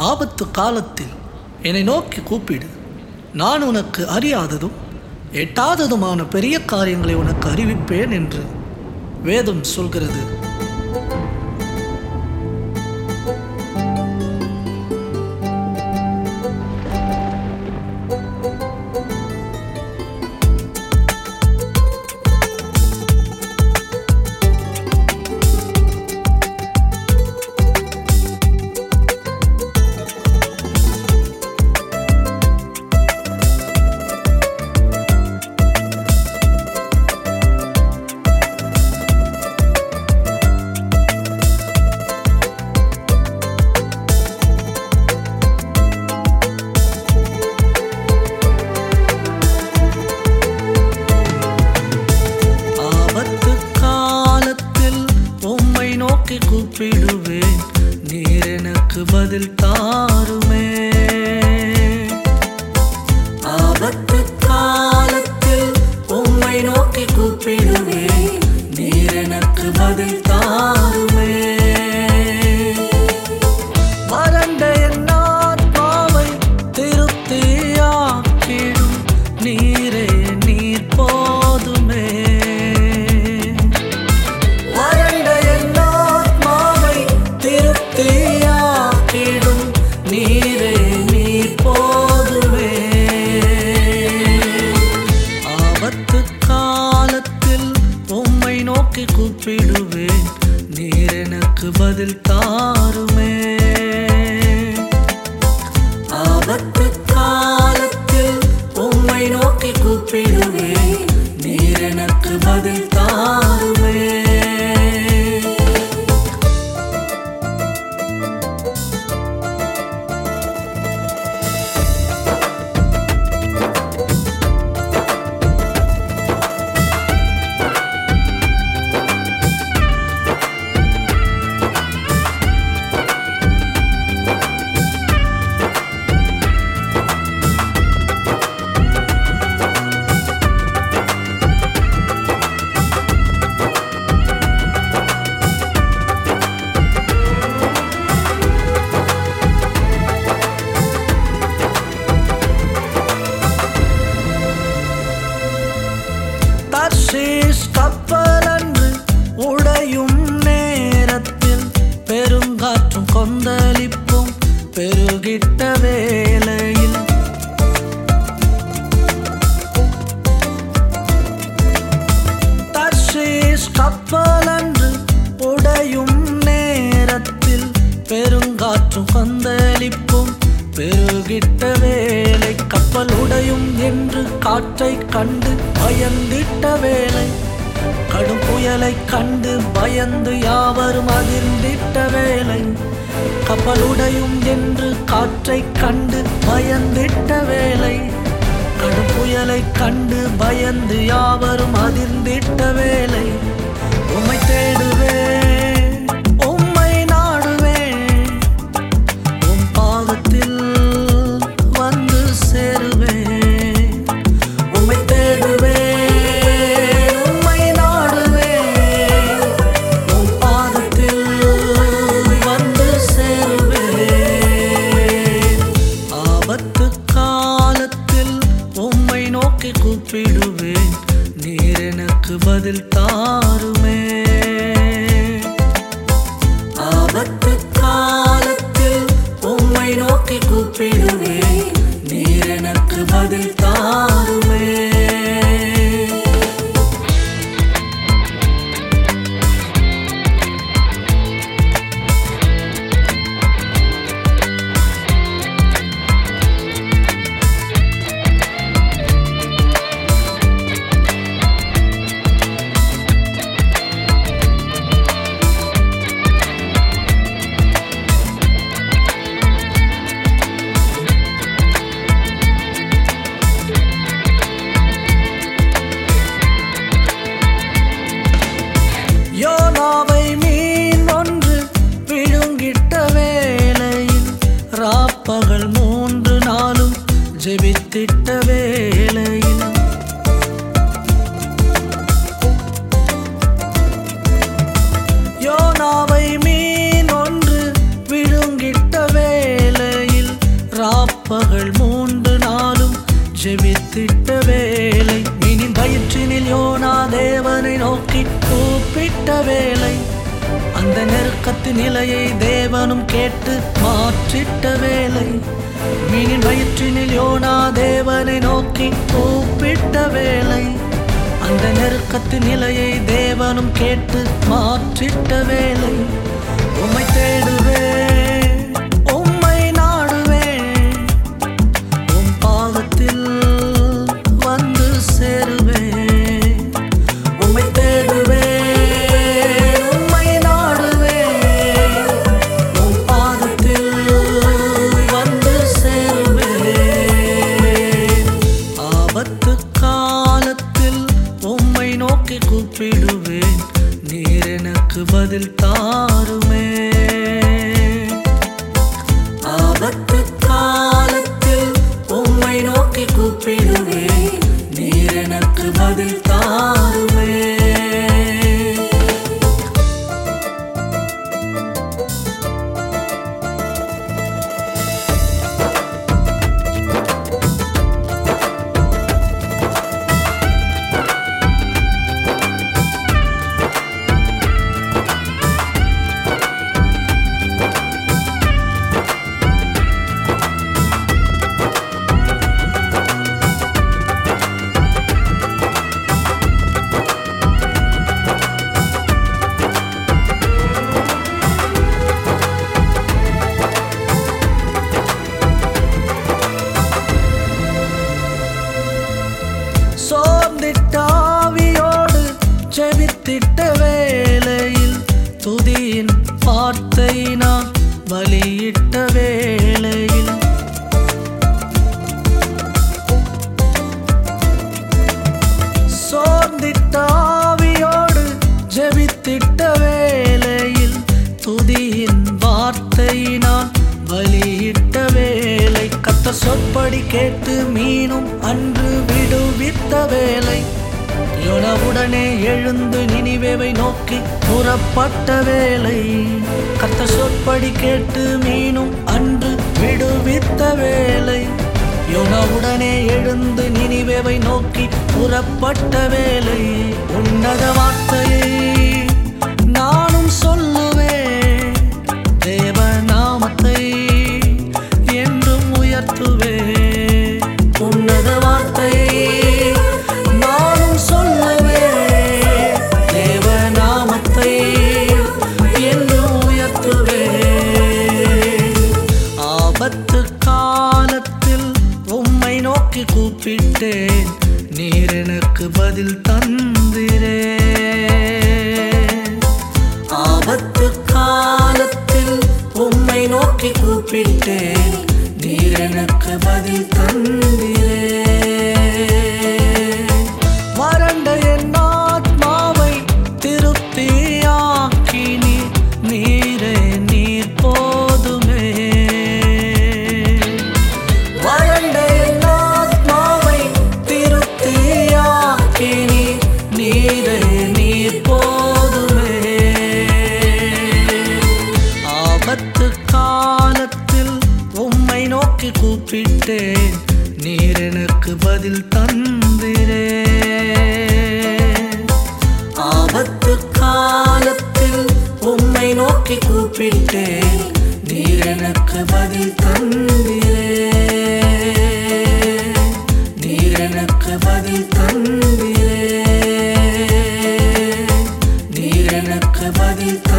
ஆபத்து காலத்தில் என்னை நோக்கி கூப்பிடு நான் உனக்கு அறியாததும் எட்டாததுமான பெரிய காரியங்களை உனக்கு அறிவிப்பேன் என்று வேதம் சொல்கிறது ஆபத்து காலத்தில் உம்மை நோக்கி கூப்பிடுவேன் நீர் எனக்கு பதில் தாருமே ஆபத்து காலத்தில் உம்மை நோக்கி கூப்பிடுவேன் நீர் எனக்கு பதில் தாருமே வறண்ட என் ஆத்மாவை திருப்தியாக்கிடும் நீரே நீர் போதுமே வறண்ட என் ஆத்மாவை திருப்தியாக்கிடும் நீரே நீர் போதுமே ஆபத்து காலத்தில் உம்மை நோக்கி கூப்பிடுவேன் நீர் எனக்கு பதில் தாருமே ஆபத்து காலத்தில் உம்மை நோக்கி கூப்பிடுவேன் நீர் எனக்கு பதில் தாருமே தர்ஷீஸ் கப்பலன்று உடையும் நேரத்தில் பெருங்காற்றும் கொந்தளிப்பும் பெருகிட்ட வேளையில் தர்ஷீஸ் கப்பலன்று உடையும் நேரத்தில் பெருங்காற்றும் கொந்தளிப்பும் பெருகிட்ட வேலை கப்பல் உடையும் என்று காற்றை கண்டு பயந்திட்ட வேலை கடும் புயலை கண்டு பயந்து யாவரும் அதிர்ந்திட்ட வேலை கப்பல் உடையும் என்று காற்றை கண்டு பயந்திட்ட வேலை கடும் புயலை கண்டு பயந்து யாவரும் அதிர்ந்திட்ட வேலை உம்மை தேடுவேன் உம்மை நாடுவேன் உம் பாதத்தில் வந்து சேருவேன் உம்மை தேடுவேன் உம்மை நாடுவேன் உம் பாதத்தில் வந்து சேருவேன் ஆபத்து காலத்தில் உம்மை நோக்கி கூப்பிடுவேன் நீர் எனக்கு பதில் தாருமே ஆபத்து காலத்தில் உம்மை நோக்கி கூப்பிடுவேன் நீர் எனக்கு பதில் தாருமே யோனாவை மீன் ஒன்று விழுங்கிட்ட வேளையில் ராப்பகல் மூன்று நாளும் ஜெபித்திட்ட வேளையில் யோனாவை மீன் ஒன்று விழுங்கிட்ட வேளையில் வேலை அந்த நெருக்கத்தின் நிலையை தேவனும் கேட்டு மாற்றிட்ட வேலை மீனின் வயிற்றினில் யோனா தேவனை நோக்கி கூப்பிட்ட வேலை அந்த நெருக்கத்தின் நிலையை தேவனும் கேட்டு மாற்றிட்ட வேலை உம்மை தேடுவேன் உம்மை நாடுவேன் உம் பாதத்தில் வந்து சேருவேன் உம்மை தேடுவேன் உம்மை நாடுவேன் உம் பாதத்தில் வந்து சேருவேன் ஆபத்து காலத்தில் உம்மை நோக்கி கூப்பிடுவேன் நீர் எனக்கு பதில் தாருமே ஆபத்து காலத்தில் உம்மை நோக்கி கூப்பிடுவேன் நீர் எனக்கு பதில் தாருமே சோர்ந்திட்டாவியோடு ஜெபித்திட்ட வேளையில் துதியின் வார்த்தை நான் பலியிட்ட வேளையில் சோர்ந்திட்டாவியோடு ஜெபித்திட்ட வேளையில் துதியின் வார்த்தை நான் பலியிட்ட வேலை கத்த சொற்படி கேட்டு மீனும் அன்று விடுவித்த வேலை யுனவுடனே எழுந்து நினிவேவை நோக்கி புறப்பட்ட வேலை கத்த சொற்படி கேட்டு மீனும் அன்று விடுவித்த வேலை யுனவுடனே எழுந்து நினிவேவை நோக்கி புறப்பட்ட வேலை உன்னத வார்த்தையை நானும் சொல்லுவேன் தேவ நாமத்தை என்றும் உயர்த்துவே உன்னத வார்த்தையை நானும் சொல்லுவே தேவ நாமத்தை என்றும் உயர்த்துவே ஆபத்து காலத்தில் உம்மை நோக்கி கூப்பிட்டேன் நீர் எனக்கு பதில் தந்திரே ஆபத்து காலத்தில் உம்மை நோக்கி கூப்பிட்டேன் நீர் எனக்கு பதில் தந்திரே வறண்ட என் ஆத்மாவை திருப்தியாக்கி நீ நீரே நீர் போதுமே வறண்ட என் ஆத்மாவை திருப்தியாக்கி நீ நீரே நீர் போதுமே ஆபத்து காலத்தில் உம்மை நோக்கி கூப்பிட்டேன் நீர் எனக்கு பதில் தந்திரே ஆபத்து காலத்தில் உம்மை நோக்கி கூப்பிட்டேன் நீர் எனக்கு பதில் தந்திரே நீர் எனக்கு பதில் தந்திரே நீர் எனக்கு பதில்